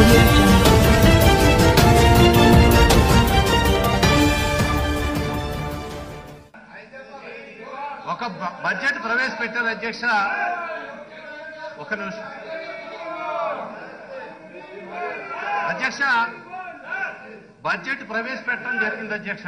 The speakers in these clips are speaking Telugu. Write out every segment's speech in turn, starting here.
audio jungle. ఒక బ- బడ్జెట్ ప్రవేశపెట్టారు అధ్యక్ష ఒక నిమిషం అధ్యక్ష బడ్జెట్ ప్రవేశపెట్టడం జరిగింది అధ్యక్ష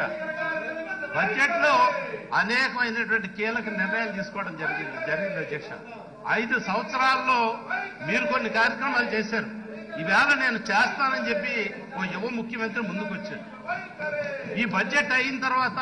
బడ్జెట్ లో అనేకమైనటువంటి కీలక నిర్ణయాలు తీసుకోవడం జరిగింది జరిగింది అధ్యక్ష ఐదు సంవత్సరాల్లో మీరు కొన్ని కార్యక్రమాలు చేశారు ఈవేళ నేను చేస్తానని చెప్పి ఓ యువ ముఖ్యమంత్రి ముందుకు వచ్చారు ఈ బడ్జెట్ అయిన తర్వాత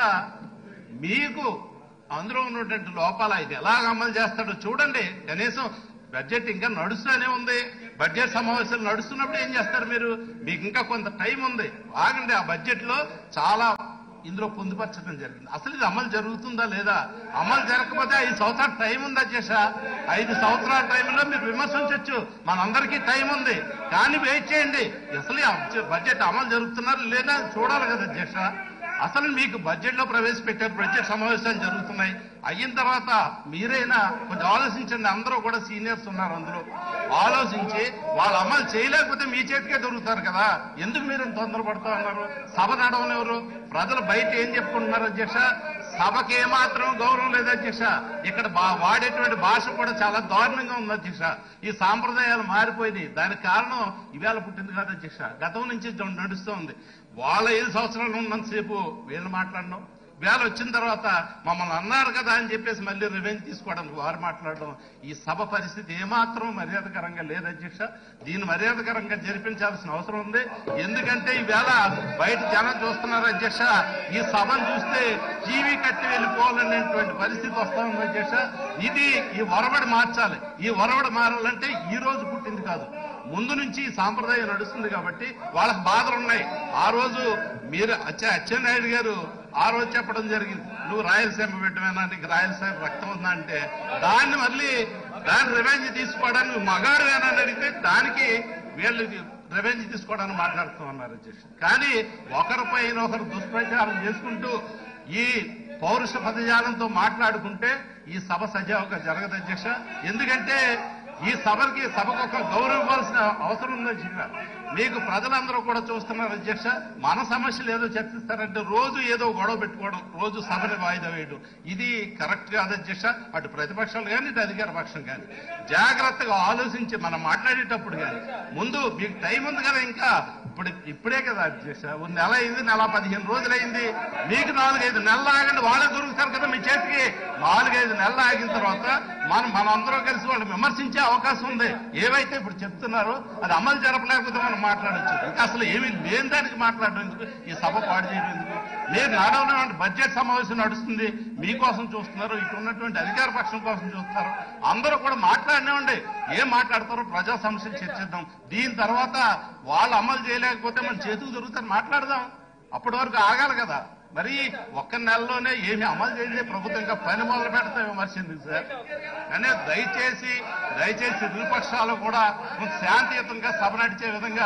మీకు అందులో ఉన్నటువంటి లోపాలు ఇది ఎలాగ అమలు చేస్తాడో చూడండి కనీసం బడ్జెట్ ఇంకా నడుస్తూనే ఉంది బడ్జెట్ సమావేశాలు నడుస్తున్నప్పుడు ఏం చేస్తారు మీరు మీకు ఇంకా కొంత టైం ఉంది ఆగండి ఆ బడ్జెట్ లో చాలా ఇందులో పొందుపరచడం జరిగింది అసలు ఇది అమలు జరుగుతుందా లేదా అమలు జరగకపోతే ఐదు సంవత్సరాల టైం ఉంది అధ్యక్ష ఐదు సంవత్సరాల టైంలో మీరు విమర్శించవచ్చు మనందరికీ టైం ఉంది కానీ వెయిట్ చేయండి అసలు ఈ అబ్జ- బడ్జెట్ అమలు జరుగుతున్నారు లేదా చూడాలి కదా అధ్యక్ష అసలు మీకు బడ్జెట్ లో ప్రవేశపెట్టారు బడ్జెట్ సమావేశాలు జరుగుతున్నాయి అయిన తర్వాత మీరైనా కొంచెం ఆలోచించండి అందరూ కూడా సీనియర్స్ ఉన్నారు అందులో ఆలోచించి వాళ్ళు అమలు చేయలేకపోతే మీ చేతికే దొరుకుతారు కదా ఎందుకు మీరు ఇంత తొందరపడుతూ ఉన్నారు సభ నడవనివ్వరు ప్రజలు బయట ఏం చెప్పుకుంటున్నారు అధ్యక్ష సభకి ఏమాత్రం గౌరవం లేదు అధ్యక్ష ఇక్కడ బా- వాడేటువంటి భాష కూడా చాలా దారుణంగా ఉంది అధ్యక్ష ఈ సాంప్రదాయాలు మారిపోయినాయి దానికి కారణం ఇవాళ పుట్టింది కాదు అధ్యక్ష గతం నుంచి జ- నడుస్తూ ఉంది వాళ్ళ ఐదు సంవత్సరాలు ఉన్నంతసేపు వీళ్ళు మాట్లాడడం వేళ వచ్చిన తర్వాత మమ్మల్ని అన్నారు కదా అని చెప్పేసి మళ్ళీ రివెంజ్ తీసుకోవడానికి వారు మాట్లాడడం ఈ సభ పరిస్థితి ఏమాత్రం మర్యాదకరంగా లేదు అధ్యక్ష దీన్ని మర్యాదకరంగా జరిపించాల్సిన అవసరం ఉంది ఎందుకంటే ఈవేళ బయట జనం చూస్తున్నారు అధ్యక్ష ఈ సభను చూస్తే టీవీ కట్టి వెళ్ళిపోవాలనేటువంటి పరిస్థితి వస్తా ఉంది అధ్యక్ష ఇది ఈ ఒరవడి మార్చాలి ఈ ఒరవడి మారాలంటే ఈ రోజు పుట్టింది కాదు ముందు నుంచి ఈ సాంప్రదాయం నడుస్తుంది కాబట్టి వాళ్ళకి బాధలు ఉన్నాయి ఆ రోజు మీరు అచ్చ అచ్చెన్నాయుడు గారు ఆ రోజు చెప్పడం జరిగింది నువ్వు రాయలసీమ బిడ్డమేనా నీకు రాయలసీమ రక్తం ఉందా అంటే దాన్ని మళ్ళీ దాన్ని రివెంజ్ తీసుకోవడానికి నువ్వు మగాడువేనా అని అడిగితే దానికి వీళ్ళు రివెంజ్ తీసుకోవడానికి మాట్లాడుతూ ఉన్నారు అధ్యక్ష కానీ ఒకరిపైన ఒకరు దుష్ప్రచారం చేసుకుంటూ ఈ పౌరుష పదజాలంతో మాట్లాడుకుంటే ఈ సభ సజావుగా జరగదు అధ్యక్ష ఎందుకంటే ఈ సభకి సభకు ఒక గౌరవం ఇవ్వాల్సిన అవసరం ఉంది అధ్యక్ష మీకు ప్రజలందరూ కూడా చూస్తున్నారు అధ్యక్ష మన సమస్యలు ఏదో చర్చిస్తారంటే రోజు ఏదో గొడవ పెట్టుకోవడం రోజు సభని వాయిదా వేయడం ఇది కరెక్ట్ కాదు అధ్యక్ష అటు ప్రతిపక్షాలు కానీ ఇటు అధికార పక్షం కానీ జాగ్రత్తగా ఆలోచించి మనం మాట్లాడేటప్పుడు కానీ ముందు మీకు టైం ఉంది కదా ఇంకా ఇప్పుడు ఇప్పుడే కదా అధ్యక్ష ఓ నెల అయింది నెల పదిహేను రోజులు అయింది మీకు నాలుగైదు నెలలు ఆగండి వాళ్ళే దొరుకుతారు కదా మీ చేతికి నాలుగైదు నెలలు ఆగిన తర్వాత మనం మనందరం కలిసి వాళ్ళు విమర్శించే అవకాశం ఉంది ఏవైతే ఇప్పుడు చెప్తున్నారో అది అమలు జరపలేకపోతే మనం మాట్లాడొచ్చు ఇంకా అసలు ఏమీ లేని దానికి మాట్లాడడం ఎందుకు ఈ సభ పాడు చేయడం ఎందుకు మీరు నడవనటువంటి బడ్జెట్ సమావేశం నడుస్తుంది మీకోసం చూస్తున్నారు ఇటు ఉన్నటువంటి అధికార పక్షం కోసం చూస్తున్నారు అందరూ కూడా మాట్లాడినామండి ఏం మాట్లాడతారో ప్రజా సమస్యలు చర్చిద్దాం దీని తర్వాత వాళ్ళు అమలు చేయలేకపోతే మన చేతుకు దొరుకుతారు మాట్లాడదాం అప్పటి వరకు ఆగాలి కదా మరి ఒక్క నెలలోనే ఏమి అమలు చేయలేదు ప్రభుత్వం ఇంకా పని మొదలు పెడితే విమర్శింది సార్ కానీ దయచేసి దయచేసి ఇరుపక్షాలు కూడా కొంచెం శాంతియుతంగా సభ నడిచే విధంగా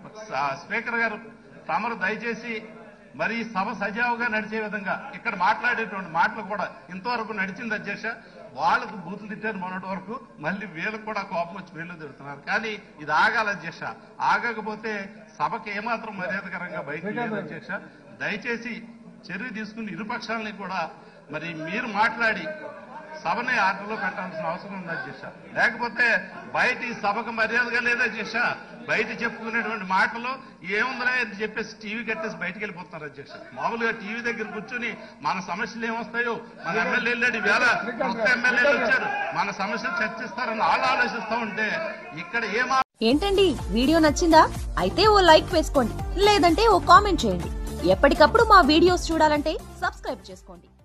స- స్పీకర్ గారు తమరు దయచేసి మరి ఈ సభ సజావుగా నడిచే విధంగా ఇక్కడ మాట్లాడేటువంటి మాటలు కూడా ఇంతవరకు నడిచింది అధ్యక్ష వాళ్ళకు బూతులు తిట్టారు మొన్నటి వరకు మళ్ళీ వీళ్ళకు కూడా కోపం వచ్చి వీళ్ళు తిడుతున్నారు కానీ ఇది ఆగాలి అధ్యక్ష ఆగకపోతే సభకి ఏమాత్రం మర్యాదకరంగా బయటకు లేదు అధ్యక్ష దయచేసి చర్య తీసుకుని ఇరుపక్షాలని కూడా మరి మీరు మాట్లాడి సభని ఆటలో పెట్టాల్సిన అవసరం ఉంది అధ్యక్ష లేకపోతే బయట ఈ సభకు మర్యాదగా లేదా అధ్యక్ష బయట చెప్పుకునేటువంటి మాటలు ఏముందిరా అని చెప్పేసి టీవీ కట్టేసి బయటికి వెళ్ళిపోతున్నారు అధ్యక్ష మామూలుగా టీవీ దగ్గర కూర్చొని మన సమస్యలు ఏమొస్తాయో మన ఎమ్మెల్యేలు వేళ కొత్త ఎమ్మెల్యేలు వచ్చారు మన సమస్యలు చర్చిస్తారని వాళ్ళు ఆలోచిస్తూ ఉంటే ఇక్కడ ఏమా ఏంటండి వీడియో నచ్చిందా అయితే ఓ లైక్ వేసుకోండి లేదంటే ఓ కామెంట్ చేయండి ఎప్పటికప్పుడు మా వీడియోస్ చూడాలంటే సబ్స్క్రైబ్ చేసుకోండి